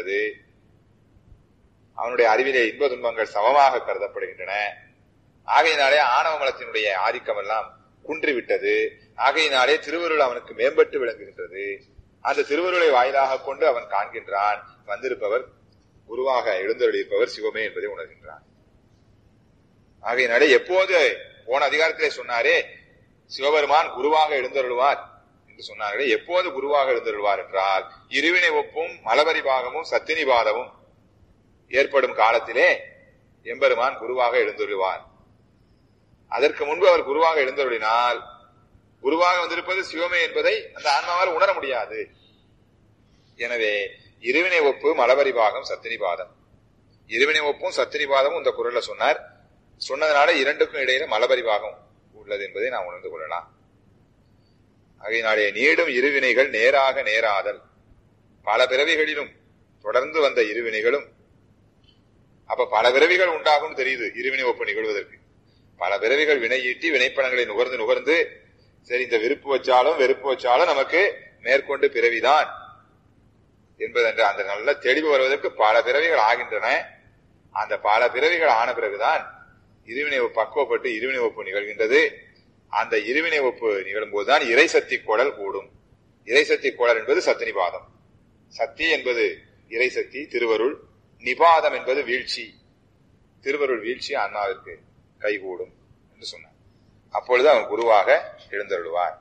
விட்டது அவனுடைய அறிவிலே இன்ப துன்பங்கள் சமமாக கருதப்படுகின்றன ஆகையினாலே ஆணவ மலத்தினுடைய ஆதிக்கம் எல்லாம் குன்றிவிட்டது ஆகையினாலே திருவருள் அவனுக்கு மேம்பட்டு விளங்குகின்றது அந்த திருவருளை வாயிலாக கொண்டு அவன் காண்கின்றான் வந்திருப்பவர் குருவாக எழுந்தருளியிருப்பவர் சிவமே என்பதை உணர்கின்றான் ஆகையினாலே எப்போது போன அதிகாரத்திலே சொன்னாரே சிவபெருமான் குருவாக எழுந்தருள்வார் என்று சொன்னார்களே எப்போது குருவாக எழுந்தருள்வார் என்றால் இருவினை ஒப்பும் மலபரி பாகமும் சத்தினி பாதமும் ஏற்படும் காலத்திலே எம்பெருமான் குருவாக எழுந்தருள்வார் அதற்கு முன்பு அவர் குருவாக எழுந்தருளினால் குருவாக வந்திருப்பது சிவமே என்பதை அந்த ஆன்மாவால் உணர முடியாது எனவே இருவினை ஒப்பு மலபரி பாகம் சத்தினி பாதம் இருவினை ஒப்பும் சத்தினி பாதமும் இந்த குரல்ல சொன்னார் சொன்னதுனால இரண்டுக்கும் இடையில மலபரி பாகம் உள்ளது என்பதை நாம் உணர்ந்து கொள்ளலாம் ஆகையினாலே நீடும் இருவினைகள் நேராக நேராதல் பல பிறவிகளிலும் தொடர்ந்து வந்த இருவினைகளும் அப்ப பல பிறவிகள் உண்டாகும் தெரியுது இருவினை ஒப்பு நிகழ்வதற்கு பல பிறவிகள் வினையீட்டி வினைப்பணங்களை நுகர்ந்து நுகர்ந்து சரி இந்த விருப்பு வச்சாலும் வெறுப்பு வச்சாலும் நமக்கு மேற்கொண்டு பிறவிதான் என்பதென்ற அந்த நல்ல தெளிவு வருவதற்கு பல பிறவிகள் ஆகின்றன அந்த பல பிறவிகள் ஆன பிறகுதான் இருவினை பக்குவப்பட்டு இருவினை ஒப்பு நிகழ்கின்றது அந்த இருவினை ஒப்பு நிகழும் போதுதான் இறைசக்தி குடல் கூடும் இறைசக்தி குடல் என்பது சத்தினிபாதம் சக்தி என்பது இறைசக்தி திருவருள் நிபாதம் என்பது வீழ்ச்சி திருவருள் வீழ்ச்சி அண்ணாவிற்கு கைகூடும் என்று சொன்னார் அப்பொழுது அவன் குருவாக எழுந்தருள்வார்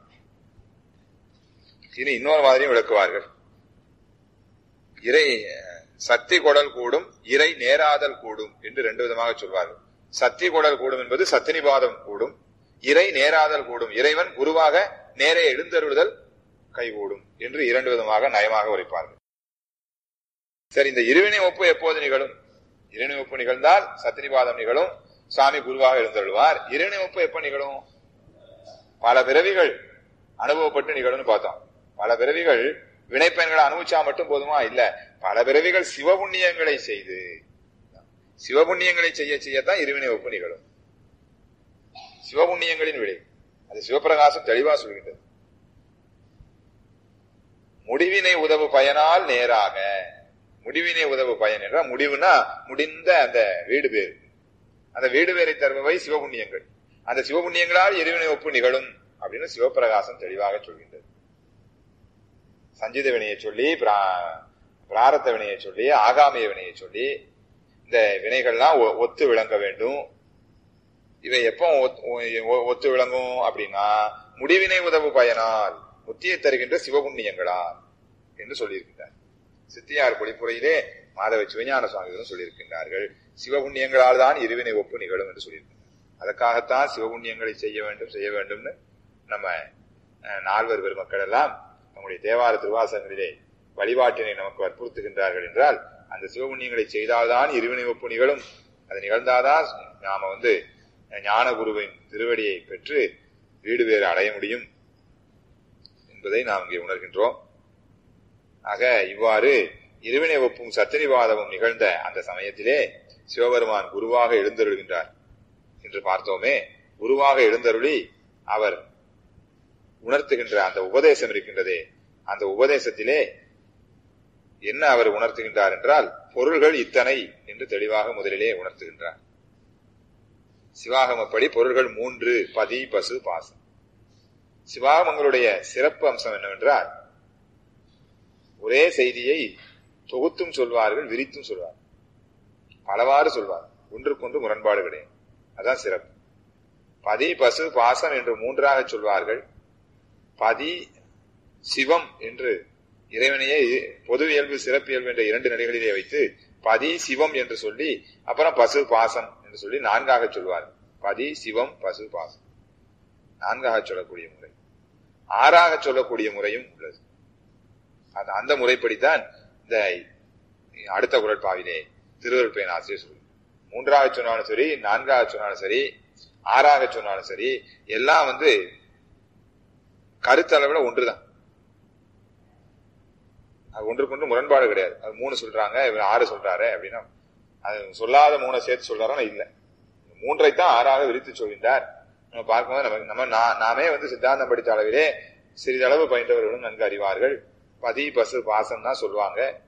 இனி இன்னொரு மாதிரியும் விளக்குவார்கள் இறை சக்தி குடல் கூடும் இறை நேராதல் கூடும் என்று ரெண்டு விதமாக சொல்வார்கள் சக்தி குடல் கூடும் என்பது சத்தினிபாதம் கூடும் இறை நேராதல் கூடும் இறைவன் குருவாக நேரே எழுந்தருளுதல் கைகூடும் என்று இரண்டு விதமாக நயமாக உரைப்பார்கள் சரி இந்த இருவினை ஒப்பு எப்போது நிகழும் இருவினை ஒப்பு நிகழ்ந்தால் சத்தினிபாதம் நிகழும் சுவாமி குருவாக எழுந்தருள்வார் இருவினை ஒப்பு எப்ப நிகழும் பல பிறவிகள் அனுபவப்பட்டு நிகழும்னு பார்த்தோம் பல பிறவிகள் வினைப்பயன்களை அனுபவிச்சா மட்டும் போதுமா இல்ல பல பிறவிகள் சிவபுண்ணியங்களை செய்து சிவபுண்ணியங்களை செய்ய செய்யத்தான் இருவினை ஒப்பு நிகழும் சிவபுண்ணியங்களின் விடை அது சிவபிரகாசம் தெளிவா சொல்கின்றது முடிவினை உதவு பயனால் நேராக முடிவினை உதவு பயன் என்றால் முடிவுனா முடிந்த அந்த வீடு பேர் அந்த வீடு பேரை தருபவை சிவபுண்ணியங்கள் அந்த சிவபுண்ணியங்களால் இருவினை ஒப்பு நிகழும் அப்படின்னு சிவபிரகாசம் தெளிவாக சொல்கின்றது சஞ்சித வினையை சொல்லி பிராரத்த வினையை சொல்லி ஆகாமிய வினையை சொல்லி இந்த வினைகள்லாம் ஒத்து விளங்க வேண்டும் இவை எப்போ ஒத்து விளங்கும் அப்படின்னா முடிவினை உதவு பயனால் முத்தியை தருகின்ற சிவபுண்ணியங்களால் என்று சொல்லியிருக்கின்றார் சித்தியார் பொழிப்புரையிலே மாதவ சிவஞான சுவாமிகளும் சொல்லியிருக்கின்றார்கள் சிவபுண்ணியங்களால் தான் இருவினை ஒப்பு நிகழும் என்று சொல்லியிருக்கின்றார் அதற்காகத்தான் சிவபுண்ணியங்களை செய்ய வேண்டும் செய்ய வேண்டும்னு நம்ம நால்வர் பெருமக்கள் எல்லாம் நம்முடைய தேவார திருவாசங்களிலே வழிபாட்டினை நமக்கு வற்புறுத்துகின்றார்கள் என்றால் அந்த சிவபுண்ணியங்களை செய்தால்தான் இருவினை ஒப்பு நிகழும் அது நிகழ்ந்தாதான் நாம வந்து ஞான குருவின் திருவடியை பெற்று வீடு வேறு அடைய முடியும் என்பதை நாம் இங்கே உணர்கின்றோம் ஆக இவ்வாறு இருவினை ஒப்பும் சத்தினிவாதமும் நிகழ்ந்த அந்த சமயத்திலே சிவபெருமான் குருவாக எழுந்தருள்கின்றார் என்று பார்த்தோமே குருவாக எழுந்தருளி அவர் உணர்த்துகின்ற அந்த உபதேசம் இருக்கின்றதே அந்த உபதேசத்திலே என்ன அவர் உணர்த்துகின்றார் என்றால் பொருள்கள் இத்தனை என்று தெளிவாக முதலிலே உணர்த்துகின்றார் சிவாகமப்படி பொருள்கள் மூன்று பதி பசு பாசம் சிவாகமங்களுடைய சிறப்பு அம்சம் என்னவென்றால் ஒரே செய்தியை தொகுத்தும் சொல்வார்கள் விரித்தும் சொல்வார்கள் பலவாறு சொல்வார் ஒன்றுக்கொன்று முரண்பாடு கிடையாது அதான் சிறப்பு பதி பசு பாசம் என்று மூன்றாக சொல்வார்கள் பதி சிவம் என்று இறைவனையே பொது இயல்பு சிறப்பு இயல்பு என்ற இரண்டு நிலைகளிலே வைத்து பதி சிவம் என்று சொல்லி அப்புறம் பசு பாசம் என்று சொல்லி நான்காக சொல்வார் பதி சிவம் பசு பாசம் நான்காக சொல்லக்கூடிய முறை ஆறாக சொல்லக்கூடிய முறையும் உள்ளது அந்த முறைப்படித்தான் இந்த அடுத்த குரட்பாவிலே திருவருள் பயன் ஆசிரியர் சொல்லு மூன்றாக சொன்னாலும் சரி நான்காக சொன்னாலும் சரி ஆறாக சொன்னாலும் சரி எல்லாம் வந்து கருத்தளவுல ஒன்றுதான் அது ஒன்றுக்கு ஒன்று முரண்பாடு கிடையாது அது மூணு சொல்றாங்க இவர் ஆறு சொல்றாரு அப்படின்னா அது சொல்லாத மூணை சேர்த்து சொல்றாரா இல்ல மூன்றை தான் ஆறாக விரித்து சொல்கின்றார் நம்ம பார்க்கும்போது நமக்கு நம்ம நாமே வந்து சித்தாந்தம் படித்த அளவிலே சிறிதளவு பயின்றவர்களும் நன்கு அறிவார்கள் பதி பசு பாசம் தான் சொல்லுவாங்க